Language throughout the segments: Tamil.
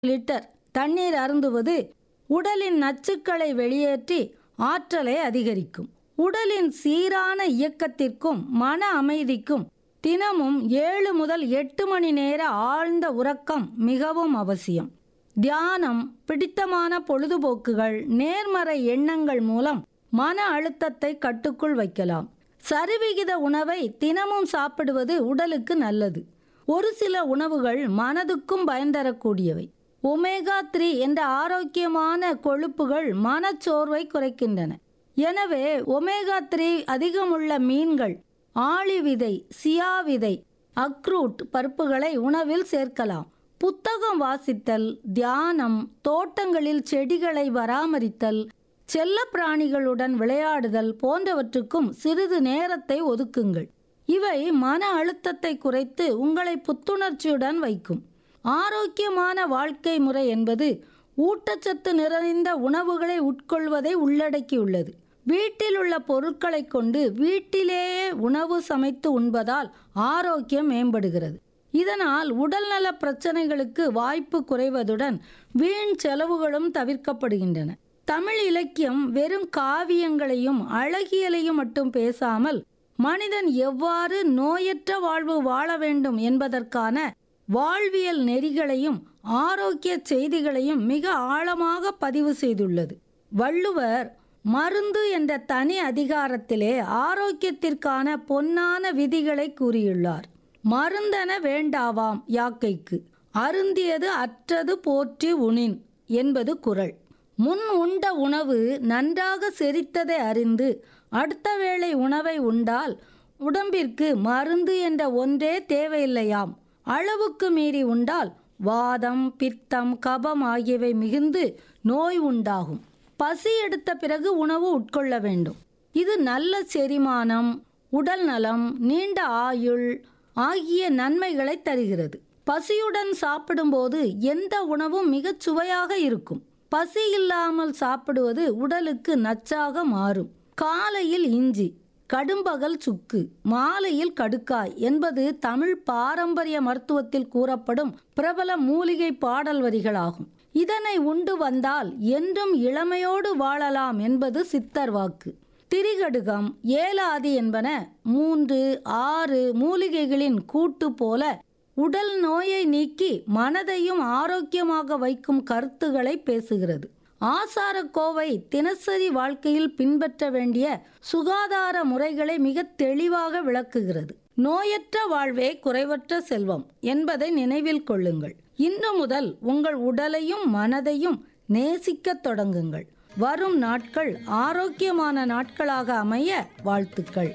லிட்டர் தண்ணீர் அருந்துவது உடலின் நச்சுக்களை வெளியேற்றி ஆற்றலை அதிகரிக்கும் உடலின் சீரான இயக்கத்திற்கும் மன அமைதிக்கும் தினமும் ஏழு முதல் எட்டு மணி நேர ஆழ்ந்த உறக்கம் மிகவும் அவசியம் தியானம் பிடித்தமான பொழுதுபோக்குகள் நேர்மறை எண்ணங்கள் மூலம் மன அழுத்தத்தை கட்டுக்குள் வைக்கலாம் சரிவிகித உணவை தினமும் சாப்பிடுவது உடலுக்கு நல்லது ஒரு சில உணவுகள் மனதுக்கும் பயன் தரக்கூடியவை ஒமேகா த்ரீ என்ற ஆரோக்கியமான கொழுப்புகள் மனச்சோர்வை குறைக்கின்றன எனவே ஒமேகா த்ரீ அதிகமுள்ள மீன்கள் ஆளி விதை சியா விதை அக்ரூட் பருப்புகளை உணவில் சேர்க்கலாம் புத்தகம் வாசித்தல் தியானம் தோட்டங்களில் செடிகளை பராமரித்தல் செல்ல பிராணிகளுடன் விளையாடுதல் போன்றவற்றுக்கும் சிறிது நேரத்தை ஒதுக்குங்கள் இவை மன அழுத்தத்தை குறைத்து உங்களை புத்துணர்ச்சியுடன் வைக்கும் ஆரோக்கியமான வாழ்க்கை முறை என்பது ஊட்டச்சத்து நிறைந்த உணவுகளை உட்கொள்வதை உள்ளடக்கியுள்ளது வீட்டில் உள்ள பொருட்களை கொண்டு வீட்டிலேயே உணவு சமைத்து உண்பதால் ஆரோக்கியம் மேம்படுகிறது இதனால் உடல்நல பிரச்சனைகளுக்கு வாய்ப்பு குறைவதுடன் வீண் செலவுகளும் தவிர்க்கப்படுகின்றன தமிழ் இலக்கியம் வெறும் காவியங்களையும் அழகியலையும் மட்டும் பேசாமல் மனிதன் எவ்வாறு நோயற்ற வாழ்வு வாழ வேண்டும் என்பதற்கான வாழ்வியல் நெறிகளையும் ஆரோக்கிய செய்திகளையும் மிக ஆழமாக பதிவு செய்துள்ளது வள்ளுவர் மருந்து என்ற தனி அதிகாரத்திலே ஆரோக்கியத்திற்கான பொன்னான விதிகளை கூறியுள்ளார் மருந்தென வேண்டாவாம் யாக்கைக்கு அருந்தியது அற்றது போற்றி உணின் என்பது குறள் முன் உண்ட உணவு நன்றாக செரித்ததை அறிந்து அடுத்த வேளை உணவை உண்டால் உடம்பிற்கு மருந்து என்ற ஒன்றே தேவையில்லையாம் அளவுக்கு மீறி உண்டால் வாதம் பித்தம் கபம் ஆகியவை மிகுந்து நோய் உண்டாகும் பசி எடுத்த பிறகு உணவு உட்கொள்ள வேண்டும் இது நல்ல செரிமானம் உடல் நலம் நீண்ட ஆயுள் ஆகிய நன்மைகளை தருகிறது பசியுடன் சாப்பிடும்போது எந்த உணவும் மிகச் சுவையாக இருக்கும் பசி இல்லாமல் சாப்பிடுவது உடலுக்கு நச்சாக மாறும் காலையில் இஞ்சி கடும்பகல் சுக்கு மாலையில் கடுக்காய் என்பது தமிழ் பாரம்பரிய மருத்துவத்தில் கூறப்படும் பிரபல மூலிகை பாடல் வரிகளாகும் இதனை உண்டு வந்தால் என்றும் இளமையோடு வாழலாம் என்பது சித்தர் வாக்கு திரிகடுகம் ஏலாதி என்பன மூன்று ஆறு மூலிகைகளின் கூட்டு போல உடல் நோயை நீக்கி மனதையும் ஆரோக்கியமாக வைக்கும் கருத்துக்களை பேசுகிறது ஆசாரக்கோவை தினசரி வாழ்க்கையில் பின்பற்ற வேண்டிய சுகாதார முறைகளை மிக தெளிவாக விளக்குகிறது நோயற்ற வாழ்வே குறைவற்ற செல்வம் என்பதை நினைவில் கொள்ளுங்கள் இன்று முதல் உங்கள் உடலையும் மனதையும் நேசிக்கத் தொடங்குங்கள் வரும் நாட்கள் ஆரோக்கியமான நாட்களாக அமைய வாழ்த்துக்கள்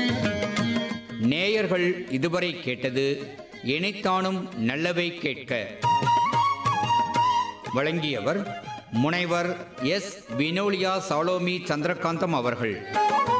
நேயர்கள் இதுவரை கேட்டது இணைத்தானும் நல்லவை கேட்க வழங்கியவர் முனைவர் எஸ் வினோலியா சாலோமி சந்திரகாந்தம் அவர்கள்